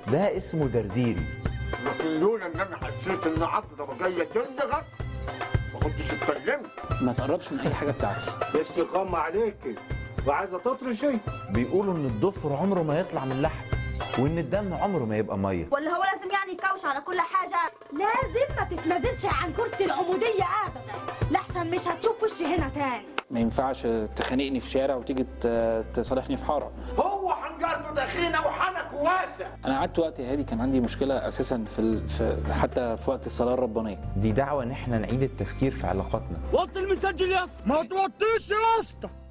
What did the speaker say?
ده اسمه درديري لكن لولا ان انا حسيت ان عقده جايه تلدغك ما كنتش اتكلمت ما تقربش من اي حاجه بتاعتي بس غم عليك وعايزه تطرشي بيقولوا ان الضفر عمره ما يطلع من لحم وان الدم عمره ما يبقى ميه ولا هو لازم يعني يكوش على كل حاجة لازم ما تتنازلش عن كرسي العمودية أبدا لحسن مش هتشوف وشي هنا تاني ما ينفعش تخانقني في شارع وتيجي ت- تصالحني في حاره هو حنجرته دخينه وحنك واسع انا قعدت وقت هادي كان عندي مشكله اساسا في, ال... في حتى في وقت الصلاه الربانيه دي دعوه ان احنا نعيد التفكير في علاقاتنا وطي المسجل يا اسطى ما توطيش يا اسطى